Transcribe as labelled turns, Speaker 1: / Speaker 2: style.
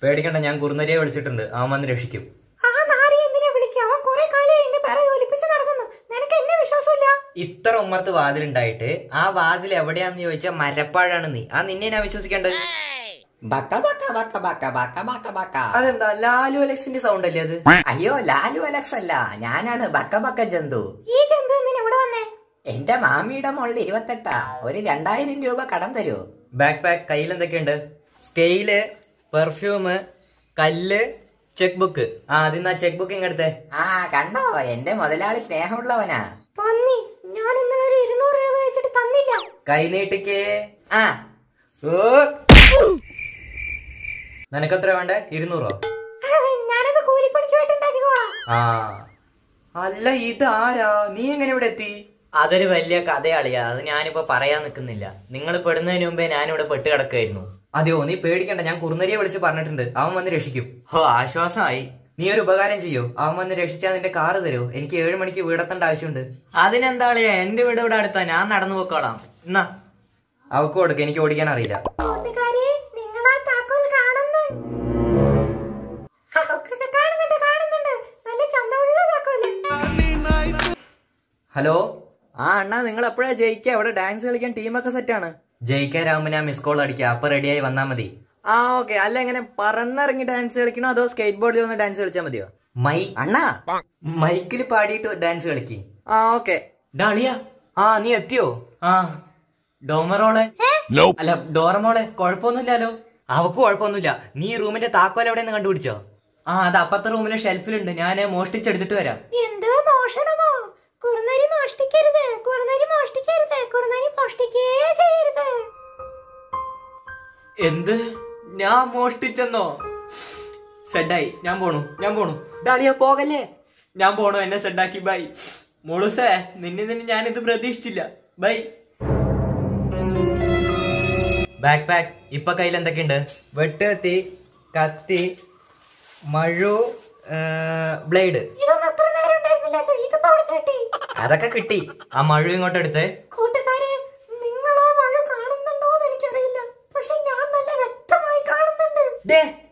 Speaker 1: പേടിക്കണ്ട ഞാൻ കുറുനരിയെ വിളിച്ചിട്ടുണ്ട് അവൻ വന്ന് രക്ഷിക്കും
Speaker 2: ആ നാരി എന്തിനാ വിളിക്കുക അവൻ കുറെ കാലം എന്റെ പിറകെ ഒലിപ്പിച്ച് നടക്കുന്നു നിനക്ക് എന്നെ വിശ്വാസമില്ല
Speaker 1: ഇത്ര ഉമ്മർത്ത് വാതിലുണ്ടായിട്ട് ആ വാതിൽ എവിടെയാന്ന് ചോദിച്ചാൽ മരപ്പാഴാണ് നീ ആ നിന്നെ ഞാൻ വിശ്വസിക്കേണ്ടത്
Speaker 3: ബക്ക ബക്ക ബക്ക ബക്ക ബക്ക ബക്ക ബക്ക
Speaker 1: അതെന്താ ലാലു അലക്സിന്റെ സൗണ്ട് അല്ലേ അത്
Speaker 3: അയ്യോ ലാലു അലക്സ് അല്ല ഞാനാണ് ബക്ക ബക്ക ജന്തു
Speaker 2: ഈ ജന്തു എന്തിനാ ഇവിടെ വന്നേ
Speaker 3: എന്റെ മാമിയുടെ മുകളിൽ ഇരുപത്തെട്ടാ ഒരു രണ്ടായിരം രൂപ കടം തരൂ
Speaker 1: ബാക്ക് പാക്ക് കയ്യിൽ എന്തൊക്കെയുണ്ട് സ്കെയില് പെർഫ്യൂം കല്ല് ചെക്ക് ബുക്ക് ആ അതിന്ന് ആ ചെക്ക് ബുക്ക് ഇങ്ങടുത്തെ
Speaker 3: ആ കണ്ടോ എന്റെ മുതലാളി സ്നേഹമുള്ളവനാ
Speaker 2: പന്നി ഞാൻ ഇന്നലെ ഒരു ഇരുന്നൂറ് രൂപ വെച്ചിട്ട് തന്നില്ല
Speaker 1: കൈ നീട്ടിക്കേ
Speaker 3: ആ
Speaker 1: ഓ നിനക്കെത്ര വേണ്ടേ ഇരുന്നൂറോ
Speaker 2: ഞാനത് കൂലിപ്പണിക്ക് പോയിട്ട് ഉണ്ടാക്കിക്കോളാം
Speaker 1: ആ അല്ല ഇതാരാ നീ എങ്ങനെ ഇവിടെ എത്തി അതൊരു വലിയ കഥയാളിയാ അത് ഞാനിപ്പോ പറയാൻ നിൽക്കുന്നില്ല നിങ്ങൾ പെടുന്നതിന് മുമ്പേ ഞാനിവിടെ പെട്ട് കിടക്കായിരുന്നു അതെയോ നീ പേടിക്കണ്ട ഞാൻ കുറുനരിയെ വിളിച്ച് പറഞ്ഞിട്ടുണ്ട് അവൻ വന്ന് രക്ഷിക്കും ഹോ ആശ്വാസമായി നീ ഒരു ഉപകാരം ചെയ്യോ അവൻ വന്ന് രക്ഷിച്ചാൽ നിന്റെ കാറ് തരോ എനിക്ക് ഏഴ് മണിക്ക് വീടെത്തേണ്ട ആവശ്യമുണ്ട് അതിനെന്താളിയാ എന്റെ വീട് ഇവിടെ അടുത്താ ഞാൻ നടന്നു പോക്കോളാം എന്നാ അവക്ക് കൊടുക്ക എനിക്ക് ഓടിക്കാൻ അറിയില്ല
Speaker 2: കൂട്ടുകാരെ നിങ്ങൾ ആ താക്കോൽ കാണുന്നു ആ, ഒക്കെ കാണുന്നുണ്ട് കാണുന്നുണ്ട് നല്ല ചന്തമുള്ള താക്കോല്
Speaker 1: ഹലോ ആ അണ്ണാ നിങ്ങൾ എപ്പോഴാ ജയിക്കുക അവിടെ ഡാൻസ് കളിക്കാൻ ടീമൊക്കെ സെറ്റാണ് ജയിക്കാനാവുമ്പോ ഞാൻ മിസ് കോൾ അടിക്കാം അപ്പൊ റെഡിയായി വന്നാ മതി ആ ഓക്കെ അല്ല എങ്ങനെ പറന്നിറങ്ങി ഡാൻസ് കളിക്കണോ അതോ സ്കേറ്റ് ബോർഡിൽ വന്ന് ഡാൻസ് കളിച്ചാൽ മതിയോ മൈ അണ്ണാ മൈക്കിൽ പാടിയിട്ട് ഡാൻസ് കളിക്ക് ആ ഓക്കെ ഡാളിയ ആ നീ എത്തിയോ ആ ഡോമറോളെ അല്ല ഡോറമോളെ കുഴപ്പമൊന്നുമില്ലല്ലോ അവക്ക് കുഴപ്പമൊന്നുമില്ല നീ ഈ റൂമിന്റെ താക്കോൽ എവിടെയെന്ന് കണ്ടുപിടിച്ചോ ആ അത് അപ്പുറത്തെ റൂമിലെ ഷെൽഫിലുണ്ട് ഞാൻ മോഷ്ടിച്ചെടുത്തിട്ട് വരാം
Speaker 2: എന്തോ മോഷണമോ കുറുനരി മോഷ്ടിക്കരുത് കുറുനരി മോഷ്ടിക്കരുത് കുറുനരി മോഷ്ടിക്കേ ചെയ്യരുത്
Speaker 1: എന്ത് ഞാൻ മോഷ്ടിച്ചെന്നോ സെഡായി ഞാൻ പോണു ഞാൻ പോണു ഡാളിയ പോകല്ലേ ഞാൻ പോണു എന്നെ സെഡാക്കി ബൈ മോളുസേ നിന്നെ നിന്ന് ഞാൻ ഇത് പ്രതീക്ഷിച്ചില്ല ബൈ ബാക്ക് പാക്ക് ഇപ്പൊ കയ്യിൽ എന്തൊക്കെയുണ്ട് വെട്ടുകത്തി കത്തി മഴു ബ്ലേഡ്
Speaker 2: ഇതൊന്നും അത്ര നേരം ഉണ്ടായിരുന്നില്ല ഇതിപ്പോ അവിടെ കിട്ടി
Speaker 1: അതൊക്കെ കിട്ടി ആ മഴു ഇങ്ങോട്ട് എടുത്തേ
Speaker 2: കൂട്ടുകാരെ നിങ്ങൾ ആ മഴ കാണുന്നുണ്ടോ എന്ന് എനിക്കറിയില്ല പക്ഷെ ഞാൻ നല്ല വ്യക്തമായി കാണുന്നുണ്ട്
Speaker 1: ദേ